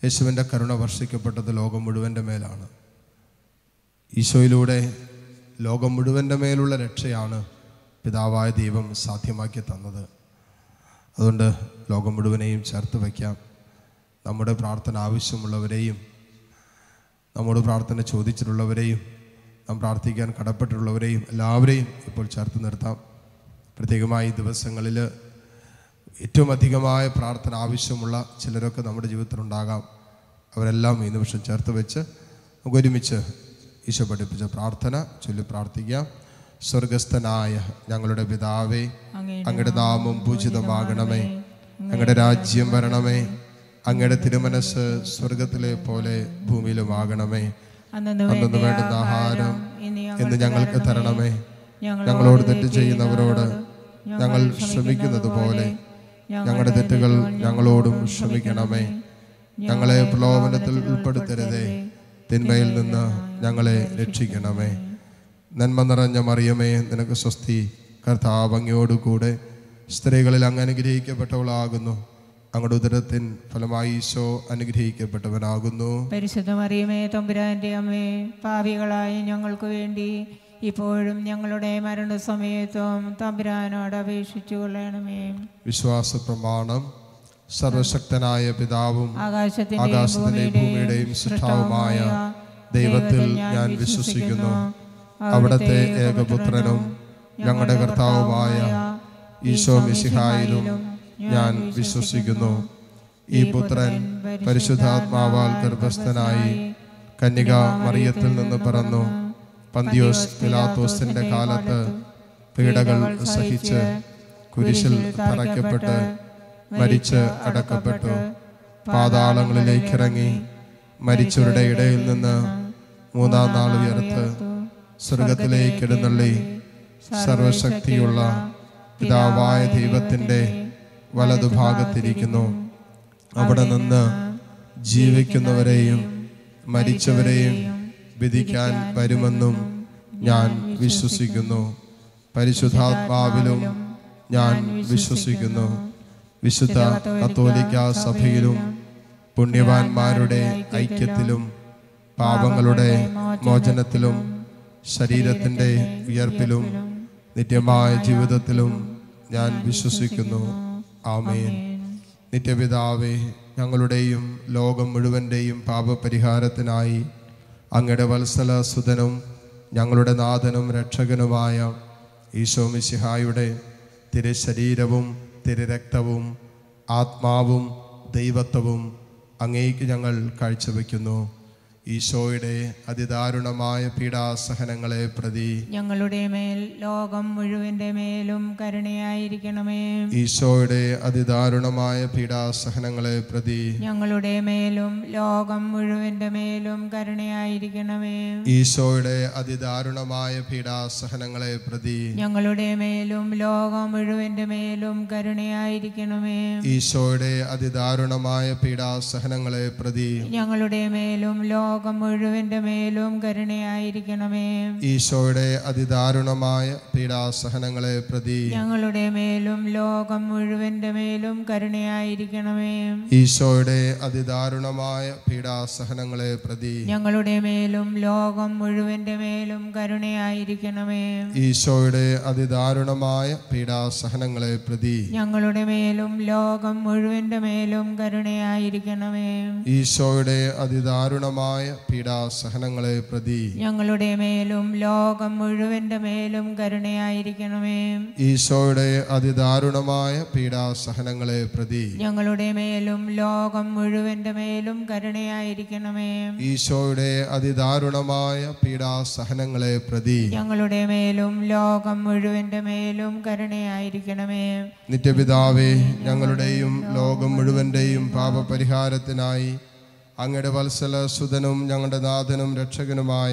യേശുവിൻ്റെ കരുണ വർഷിക്കപ്പെട്ടത് ലോകം മുഴുവൻ്റെ മേലാണ് ഈശോയിലൂടെ ലോകം മുഴുവൻ്റെ മേലുള്ള രക്ഷയാണ് പിതാവായ ദൈവം സാധ്യമാക്കി തന്നത് അതുകൊണ്ട് ലോകം മുഴുവനെയും ചേർത്ത് വയ്ക്കാം നമ്മുടെ പ്രാർത്ഥന ആവശ്യമുള്ളവരെയും നമ്മോട് പ്രാർത്ഥന ചോദിച്ചിട്ടുള്ളവരെയും നാം പ്രാർത്ഥിക്കാൻ കടപ്പെട്ടിട്ടുള്ളവരെയും എല്ലാവരെയും ഇപ്പോൾ ചേർത്ത് നിർത്താം പ്രത്യേകമായി ഈ ദിവസങ്ങളിൽ ഏറ്റവും അധികമായ പ്രാർത്ഥന ആവശ്യമുള്ള ചിലരൊക്കെ നമ്മുടെ ജീവിതത്തിലുണ്ടാകാം അവരെല്ലാം ഈ നിമിഷം ചേർത്ത് വെച്ച് നമുക്ക് ഒരുമിച്ച് ഈശോ പഠിപ്പിച്ച പ്രാർത്ഥന ചൊല്ലി പ്രാർത്ഥിക്കാം സ്വർഗസ്ഥനായ ഞങ്ങളുടെ പിതാവേ അങ്ങയുടെ നാമം പൂജിതമാകണമേ അങ്ങയുടെ രാജ്യം വരണമേ അങ്ങയുടെ തിരുമനസ് സ്വർഗത്തിലെ പോലെ ഭൂമിയിലുമാകണമേ അന്നു അന്നു വേണ്ടുന്ന ആഹാരം എന്ന് ഞങ്ങൾക്ക് തരണമേ ഞങ്ങളോട് തെറ്റ് ചെയ്യുന്നവരോട് ഞങ്ങൾ ക്ഷമിക്കുന്നത് പോലെ ഞങ്ങളുടെ തെറ്റുകൾ ഞങ്ങളോടും ക്ഷമിക്കണമേ ഞങ്ങളെ പ്രലോഭനത്തിൽ ഉൾപ്പെടുത്തരുതേ തിന്മയിൽ നിന്ന് ഞങ്ങളെ രക്ഷിക്കണമേ നന്മ നിറഞ്ഞ മറിയമേ നിനക്ക് സ്വസ്തി കർത്താവ് അങ്ങയോടുകൂടെ സ്ത്രീകളിൽ അങ്ങ് അനുഗ്രഹിക്കപ്പെട്ടവളാകുന്നു അങ്ങയുടെ ഉദരത്തിൻ ഫലമായി ഈശോ അനുഗ്രഹിക്കപ്പെട്ടവനാകുന്നു പരിശുദ്ധ മറിയമേ തമ്പുരാന്റെ അമ്മേ പാപികളായ ഞങ്ങൾക്ക് വേണ്ടി ഇപ്പോഴും ഞങ്ങളുടെ മരണസമയത്തും തമ്പുരാനോട് അപേക്ഷിച്ചു കൊള്ളണമേ വിശ്വാസ പ്രമാണം സർവശക്തനായ പിതാവും ആകാശത്തിന്റെയും ആകാശത്തിന്റെയും ഭൂമിയുടെയും സൃഷ്ടാവുമായ ദൈവത്തിൽ ഞാൻ വിശ്വസിക്കുന്നു അവിടത്തെ ഏകപുത്രനും ഞങ്ങളുടെ കർത്താവുമായ ഈശോ മിശിഹായിലും ഞാൻ വിശ്വസിക്കുന്നു ഈ പുത്രൻ പരിശുദ്ധാത്മാവാൽ ഗർഭസ്ഥനായി കന്യക മറിയത്തിൽ നിന്ന് പിറന്നു പന്തിയോസ് പിലാത്തോസിന്റെ കാലത്ത് പീഡകൾ സഹിച്ച് കുരിശിൽ തറയ്ക്കപ്പെട്ട് മരിച്ച് അടക്കപ്പെട്ടു പാതാളങ്ങളിലേക്ക് ഇറങ്ങി മരിച്ചവരുടെ ഇടയിൽ നിന്ന് മൂന്നാം നാൾ ഉയർത്ത് സ്വർഗത്തിലേക്ക് എഴുന്നള്ളി സർവശക്തിയുള്ള പിതാവായ ദൈവത്തിൻ്റെ വലതുഭാഗത്തിരിക്കുന്നു അവിടെ നിന്ന് ജീവിക്കുന്നവരെയും മരിച്ചവരെയും വിധിക്കാൻ വരുമെന്നും ഞാൻ വിശ്വസിക്കുന്നു പരിശുദ്ധാത്മാവിലും ഞാൻ വിശ്വസിക്കുന്നു വിശുദ്ധ കത്തോലിക്ക സഭയിലും പുണ്യവാന്മാരുടെ ഐക്യത്തിലും പാപങ്ങളുടെ മോചനത്തിലും ശരീരത്തിൻ്റെ ഉയർപ്പിലും നിത്യമായ ജീവിതത്തിലും ഞാൻ വിശ്വസിക്കുന്നു ആമേൻ നിത്യപിതാവേ ഞങ്ങളുടെയും ലോകം മുഴുവൻ്റെയും പാപപരിഹാരത്തിനായി അങ്ങയുടെ വത്സല സുതനും ഞങ്ങളുടെ നാഥനും രക്ഷകനുമായ ഈശോ മിശിഹായുടെ തിരുശരീരവും തിരുരക്തവും ആത്മാവും ദൈവത്വവും അങ്ങേക്ക് ഞങ്ങൾ കാഴ്ചവെക്കുന്നു ഈശോയുടെ അതിദാരുണമായ പീഡാസഹനങ്ങളെ പ്രതി ഞങ്ങളുടെ മേൽ ലോകം മുഴുവന്റെ മേലും കരുണയായിരിക്കണമേ ഈശോയുടെ അതിദാരുണമായ പീഡാസഹനങ്ങളെ പ്രതി ഞങ്ങളുടെ മേലും ലോകം മുഴുവന്റെ മേലും കരുണയായിരിക്കണമേ ഈശോയുടെ അതിദാരുണമായ പീഡാസഹനങ്ങളെ പ്രതി ഞങ്ങളുടെ മേലും ലോകം മുഴുവന്റെ മേലും കരുണയായിരിക്കണമേ ഈശോയുടെ അതിദാരുണമായ പീഡാസഹനങ്ങളെ പ്രതി ഞങ്ങളുടെ മേലും ലോകം മുഴുവന്റെ മേലും കരുണയായിരിക്കണമേ ഈശോയുടെ അതിദാരുണമായ പീഡാസഹനങ്ങളെ പ്രതി ഞങ്ങളുടെ മേലും ലോകം മുഴുവന്റെ മേലും കരുണയായിരിക്കണമേ ഈശോയുടെ അതിദാരുണമായ പീഡാസഹനങ്ങളെ പ്രതി ഞങ്ങളുടെ മേലും ലോകം മുഴുവന്റെ മേലും കരുണയായിരിക്കണമേ ഈശോയുടെ അതിദാരുണമായ പീഡാസഹനങ്ങളെ പ്രതി ഞങ്ങളുടെ മേലും ലോകം മുഴുവന്റെ മേലും കരുണയായിരിക്കണമേ ഈശോയുടെ അതിദാരുണമായ പീഡാസഹനങ്ങളെ പ്രതി ഞങ്ങളുടെ മേലും ലോകം മുഴുവന്റെ മേലും കരുണയായിരിക്കണമേ ഈശോയുടെ അതിദാരുണമായ പീഡാസഹനങ്ങളെ പ്രതി ഞങ്ങളുടെ മേലും ലോകം മുഴുവന്റെ മേലും കരുണയായിരിക്കണമേ ഈശോയുടെ അതിദാരുണമായ പീഡാസഹനങ്ങളെ പ്രതി ഞങ്ങളുടെ മേലും ലോകം മുഴുവന്റെ മേലും കരുണയായിരിക്കണമേ നിത്യപിതാവേ ഞങ്ങളുടെയും ലോകം മുഴുവൻ്റെയും പാപപരിഹാരത്തിനായി അങ്ങയുടെ വത്സല സുതനും ഞങ്ങളുടെ നാഥനും രക്ഷകനുമായ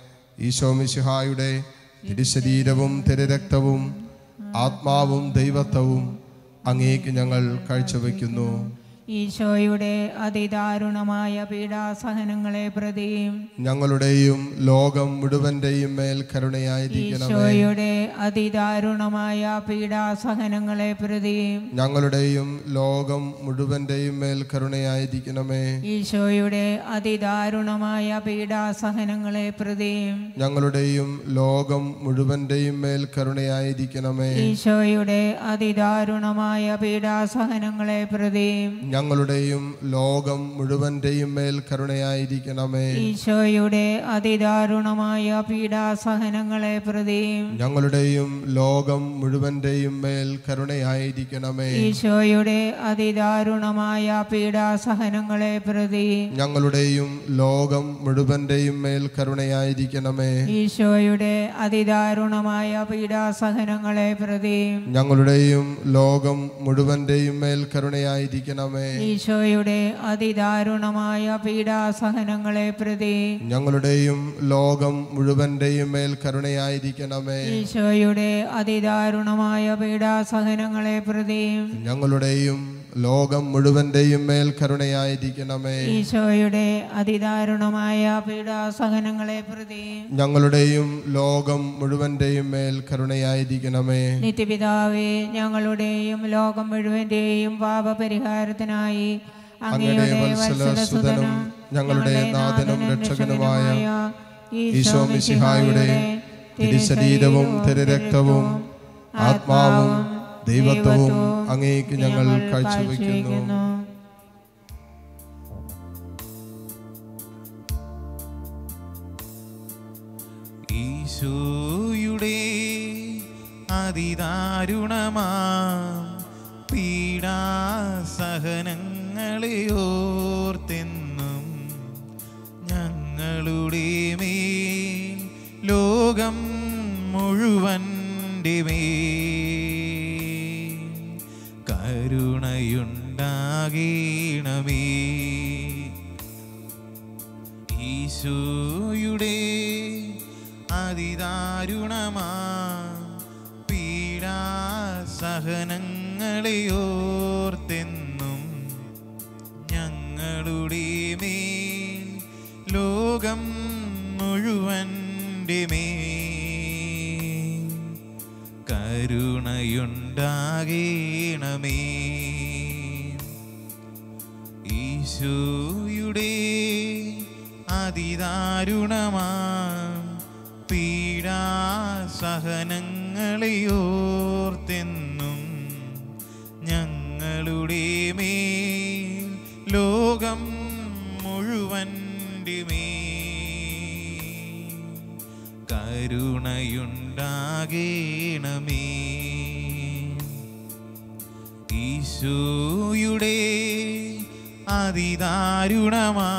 ഈശോ മിശിഹായുടെ തിരുശരീരവും തിരുരക്തവും ആത്മാവും ദൈവത്വവും അങ്ങേക്ക് ഞങ്ങൾ കാഴ്ചവെക്കുന്നു ഈശോയുടെ അതിദാരുണമായ പീഡാസഹനങ്ങളെ പ്രതിയും ഞങ്ങളുടെയും ലോകം മുഴുവന്റെയും മേൽ കരുണയായിരിക്കണമേ ഈശോയുടെ അതിദാരുണമായ പീഡാസഹനങ്ങളെ പ്രതിയും ഞങ്ങളുടെയും ലോകം മുഴുവന്റെയും മേൽ കരുണയായിരിക്കണമേ ഈശോയുടെ അതിദാരുണമായ പീഡാസഹനങ്ങളെ പ്രതിയും ഞങ്ങളുടെയും ലോകം മുഴുവന്റെയും മേൽ കരുണയായിരിക്കണമേ ഈശോയുടെ അതിദാരുണമായ പീഡാസഹനങ്ങളെ പ്രതിയും ഞങ്ങളുടെയും ലോകം മുഴുവന്റെയും മേൽ കരുണയായിരിക്കണമേ ഈശോയുടെ അതിദാരുണമായ പീഡാസഹനങ്ങളെ പ്രതിയും ഞങ്ങളുടെയും ലോകം മുഴുവന്റെയും മേൽ കരുണയായിരിക്കണമേ ഈശോയുടെ അതിദാരുണമായ പീഡാസഹനങ്ങളെ പ്രതിയും ഞങ്ങളുടെയും ലോകം മുഴുവന്റെയും മേൽ കരുണയായിരിക്കണമേ ഈശോയുടെ അതിദാരുണമായ പീഡാസഹനങ്ങളെ പ്രതിയും ഞങ്ങളുടെയും ലോകം മുഴുവന്റെയും മേൽ കരുണയായിരിക്കണമേ ഈശോയുടെ അതിദാരുണമായ പീഡാസഹനങ്ങളെ പ്രതിയും ഞങ്ങളുടെയും ലോകം മുഴുവന്റെയും മേൽ കരുണയായിരിക്കണമേ ഈശോയുടെ അതിദാരുണമായ പീഡാസഹനങ്ങളെ പ്രതിയും ഞങ്ങളുടെയും ലോകം മുഴുവന്റെയും മേൽ കരുണയായിരിക്കണമേ ഈശോയുടെ അതിദാരുണമായ പീഡാസഹനങ്ങളെ പ്രതിയും ഞങ്ങളുടെയും ലോകം മുഴുവന്റെയും മേൽ കരുണയായിരിക്കണമേ നിത്യപിതാവേ ഞങ്ങളുടെയും ലോകം മുഴുവന്റെയും പാപപരിഹാരത്തിനായി അങ്ങയുടെ വത്സലസുതനും ഞങ്ങളുടെ നാഥനും രക്ഷകനുമായ ഈശോ മിശിഹായുടെ തിരുശരീരവും തിരുരക്തവും ആത്മാവും ദൈവത്വവും അങ്ങേക്ക് ഞങ്ങൾ കാഴ്ചവെക്കുന്നു ഈശോയുടെ അതിദാരുണമാ പീഡാസഹനങ്ങളെ ഓർത്തെന്നും ഞങ്ങളുടെ മേൽ ലോകം മുഴുവൻ്റെ മേൽ കരുണയുണ്ടാകണമേ ഈശോയുടെ അതിദാരുണമാ പീഡാസഹനങ്ങളെ ഓർത്തെന്നും ഞങ്ങളുടെ മേൽ ലോകം മുഴുവൻ്റെ മേൽ കരുണയുണ്ടാകണമേ ഈശോയുടെ അതിദാരുണമാ പീഡാസഹനങ്ങളെ ഓർത്തെന്നും ഞങ്ങളുടെ മേൽ ലോകം മുഴുവൻ്റെ മേൽ കരുണയുണ്ടാകണമേ ഈശോയുടെ അതിദാരുണമാ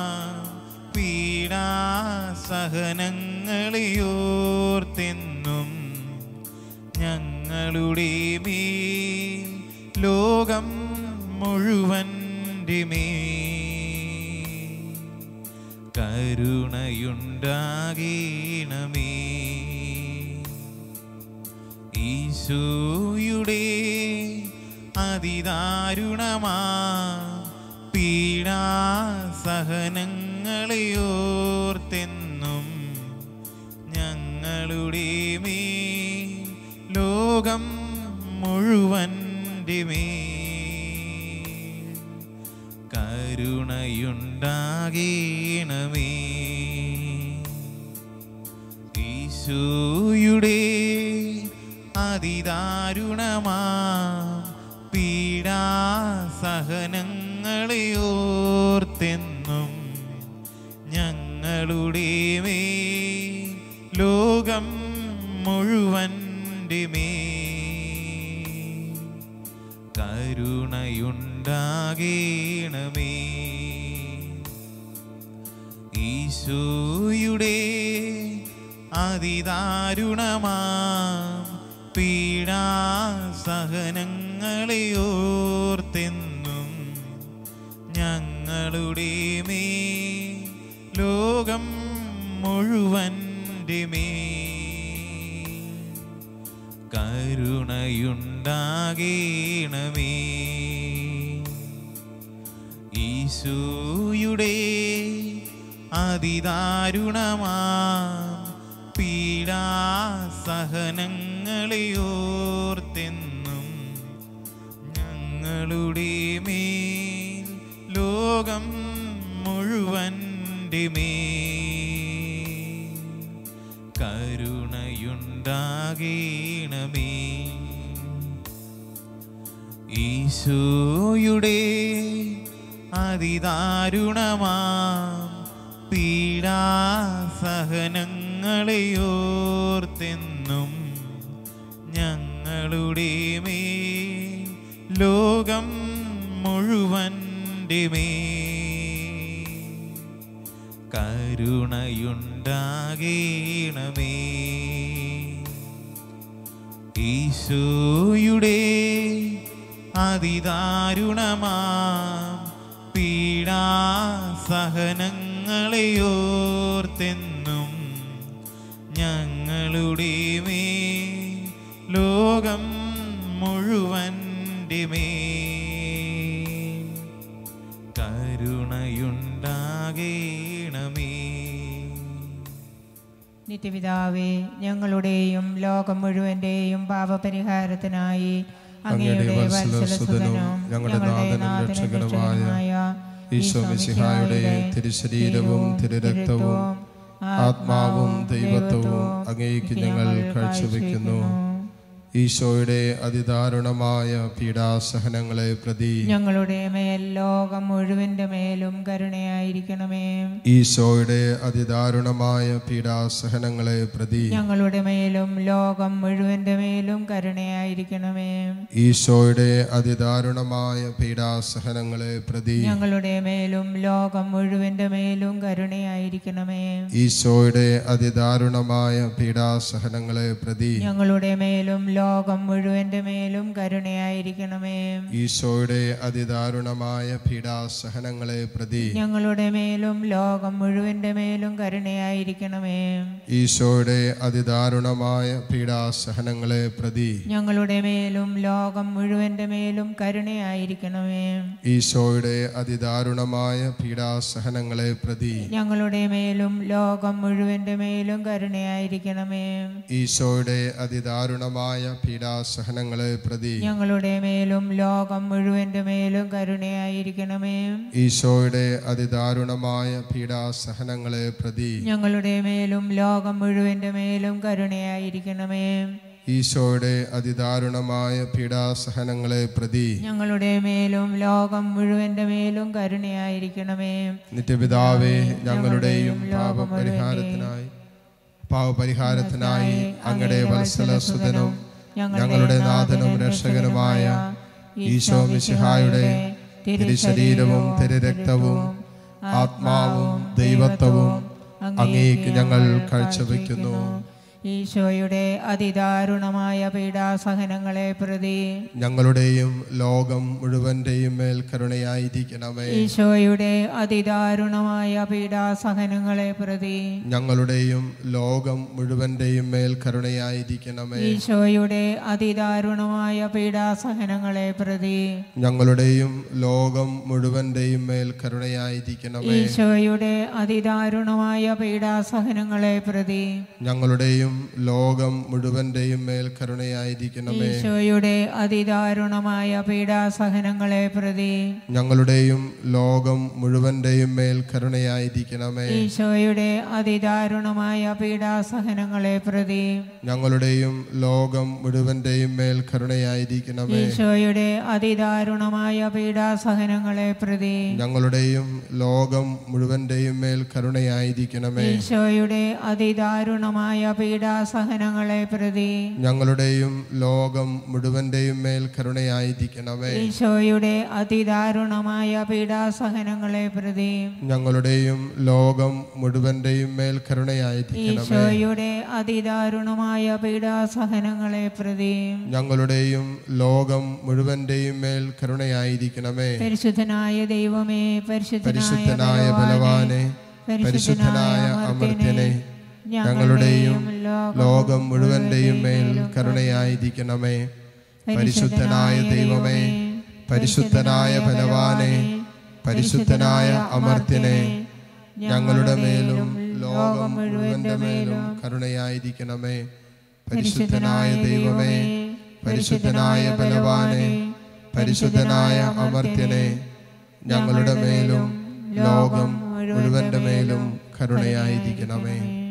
പീഡാസഹനങ്ങളെ ഓർത്തെന്നും ഞങ്ങളുടെ മേൽ ലോകം മുഴുവൻ്റെ മേൽ കരുണയുണ്ടാകണമേ ഈശോയുടെ അതിദാരുണമാ പീഡാസഹനങ്ങളെ ഓർത്തെന്നും ഞങ്ങളുടെ മേൽ ലോകം മുഴുവൻ്റെ മേൽ കരുണയുണ്ടാകണമേ ഈശോയുടെ അതിദാരുണമാ പീഡാസഹനങ്ങളെ ഓർത്തെന്നും ഞങ്ങളുടെ മേൽ ലോകം മുഴുവൻ്റെ മേൽ കരുണയുണ്ടാകണമേ ഈശോയുടെ അതിദാരുണമാ പീഡാസഹനങ്ങളെ ഓർത്തെന്നും ഞങ്ങളുടെ മേൽ ലോകം മുഴുവൻ്റെ മേൽ കരുണയുണ്ടാകണമേ ഈശോയുടെ അതിദാരുണമാ പീഡാസഹനങ്ങളെ ഓർത്തെന്നും ഞങ്ങളുടെ മേൽ ലോകം മുഴുവൻ്റെ മേൽ കരുണയുണ്ടാകേണമേ ഈശോയുടെ അതിദാരുണമാ പീഡാസഹനങ്ങളെ ഓർത്തെന്നും ഞങ്ങളുടെ മേൽ ലോകം മുഴുവൻ്റെ മേൽ കരുണയുണ്ടാകേണമേ ഈശോയുടെ അതിദാരുണമാ പീഡാസഹനങ്ങളെ ഓർത്തെന്നും ഞങ്ങളുടെ മേൽ ലോകം മുഴുവൻ്റെ മേൽ കരുണയുണ്ടാകേണമേ നിത്യപിതാവേ ഞങ്ങളുടെയും ലോകം മുഴുവൻ്റെയും പാപപരിഹാരത്തിനായി അങ്ങയുടെ വത്സലസുതനും ഞങ്ങളുടെ നാഥനും രക്ഷകനുമായ ഈശോ മിശിഹായുടെ തിരുശരീരവും തിരുരക്തവും ആത്മാവും ദൈവത്വവും അങ്ങേക്ക് ഞങ്ങൾ കാഴ്ചവെക്കുന്നു ഈശോയുടെ അതിദാരുണമായ പീഡാസഹനങ്ങളെ പ്രതി ഞങ്ങളുടെ മേൽ ലോകം മുഴുവന്റെ മേലും കരുണയായിരിക്കണമേ ഈശോയുടെ അതിദാരുണമായ പീഡാസഹനങ്ങളെ പ്രതി ഞങ്ങളുടെ മേലും ലോകം മുഴുവന്റെ മേലും കരുണയായിരിക്കണമേ ഈശോയുടെ അതിദാരുണമായ പീഡാസഹനങ്ങളെ പ്രതി ഞങ്ങളുടെ മേലും ലോകം മുഴുവന്റെ മേലും കരുണയായിരിക്കണമേ ഈശോയുടെ അതിദാരുണമായ പീഡാസഹനങ്ങളെ പ്രതി ഞങ്ങളുടെ മേലും ലോകം മുഴുവന്റെ മേലും കരുണയായിരിക്കണമേ ഈശോയുടെ അതിദാരുണമായ പീഡാസഹനങ്ങളെ പ്രതി ഞങ്ങളുടെ മേലും ലോകം മുഴുവന്റെ മേലും കരുണയായിരിക്കണമേ ഈശോയുടെ അതിദാരുണമായ പീഡാസഹനങ്ങളെ പ്രതി ഞങ്ങളുടെ മേലും ലോകം മുഴുവന്റെ മേലും കരുണയായിരിക്കണമേ ഈശോയുടെ അതിദാരുണമായ പീഡാസഹനങ്ങളെ പ്രതി ഞങ്ങളുടെ മേലും ലോകം മുഴുവന്റെ മേലും കരുണയായിരിക്കണമേ ഈശോയുടെ അതിദാരുണമായ പീഡാസഹനങ്ങളെ പ്രതി ഞങ്ങളുടെ മേലും ലോകം മുഴുവന്റെ മേലും കരുണയായിരിക്കണമേ ഈശോയുടെ അതിദാരുണമായ പീഡാസഹനങ്ങളെ പ്രതി ഞങ്ങളുടെ മേലും ലോകം മുഴുവന്റെ മേലും കരുണയായിരിക്കണമേ ഈശോയുടെ അതിദാരുണമായ പീഡാസഹനങ്ങളെ പ്രതി ഞങ്ങളുടെ മേലും ലോകം മുഴുവന്റെ മേലും കരുണയായിരിക്കണമേ നിത്യപിതാവേ ഞങ്ങളുടെയും പാപപരിഹാരത്തിനായി പാപപരിഹാരത്തിനായി അങ്ങയുടെ വത്സലസുതനും ഞങ്ങളുടെ നാഥനും രക്ഷകനുമായ ഈശോ മിശിഹായുടെ തിരുശരീരവും തിരുരക്തവും ആത്മാവും ദൈവത്വവും അങ്ങേക്ക് ഞങ്ങൾ കാഴ്ചവെക്കുന്നു ഈശോയുടെ അതിദാരുണമായ പീഡാസഹനങ്ങളെ പ്രതി ഞങ്ങളുടെയും ലോകം മുഴുവന്റെയും മേൽ കരുണയായിരിക്കണമേ ഈശോയുടെ അതിദാരുണമായ പീഡാസഹനങ്ങളെ പ്രതി ഞങ്ങളുടെയും ലോകം മുഴുവന്റെയും മേൽ കരുണയായിരിക്കണമേ ഈശോയുടെ അതിദാരുണമായ പീഡാസഹനങ്ങളെ പ്രതി ഞങ്ങളുടെയും ലോകം മുഴുവന്റെയും മേൽ കരുണയായിരിക്കണമേ ഈശോയുടെ അതിദാരുണമായ പീഡാസഹനങ്ങളെ പ്രതി ഞങ്ങളുടെയും ലോകം മുഴുവന്റെയും മേൽ കരുണയായിരിക്കണമേ ഈശോയുടെ അതിദാരുണമായ പീഡാസഹനങ്ങളെ പ്രതി ഞങ്ങളുടെയും ലോകം മുഴുവന്റെയും മേൽ കരുണയായിരിക്കണമേ ഈശോയുടെ അതിദാരുണമായ പീഡാസഹനങ്ങളെ പ്രതി ഞങ്ങളുടെയും ലോകം മുഴുവന്റെയും മേൽ കരുണയായിരിക്കണമേ ഈശോയുടെ അതിദാരുണമായ പീഡാസഹനങ്ങളെ പ്രതി ഞങ്ങളുടെയും ലോകം മുഴുവന്റെയും മേൽ കരുണയായിരിക്കണമേ ഈശോയുടെ അതിദാരുണമായ പീഡാസഹനങ്ങളെ പ്രതി ഞങ്ങളുടെയും ലോകം മുഴുവന്റെയും മേൽ കരുണയായിരിക്കണമേ ഈശോയുടെ അതിദാരുണമായ പീഡാസഹനങ്ങളെ പ്രതി ഞങ്ങളുടെയും ലോകം മുഴുവന്റെയും മേൽ കരുണയായിരിക്കണമേ ഈശോയുടെ അതിദാരുണമായ പീഡാസഹനങ്ങളെ പ്രതി ഞങ്ങളുടെയും ലോകം മുഴുവന്റെയും മേൽ കരുണയായിരിക്കണമേ പരിശുദ്ധനായ ദൈവമേ പരിശുദ്ധനായ പരിശുദ്ധനായ ബലവാനെ ബലവാനെ പരിശുദ്ധനായ അമർത്യനെ ഞങ്ങളുടെയും ലോകം മുഴുവന്റെയും മേൽ കരുണയായിരിക്കണമേ പരിശുദ്ധനായ ദൈവമേ പരിശുദ്ധനായ ബലവാനെ പരിശുദ്ധനായ അമർത്യനെ ഞങ്ങളുടെ മേലും ലോകം മുഴുവന്റെ മേലും കരുണയായിരിക്കണമേ പരിശുദ്ധനായ ദൈവമേ പരിശുദ്ധനായ ബലവാനെ പരിശുദ്ധനായ അമർത്യനെ ഞങ്ങളുടെ മേലും ലോകം മുഴുവന്റെ മേലും കരുണയായിരിക്കണമേ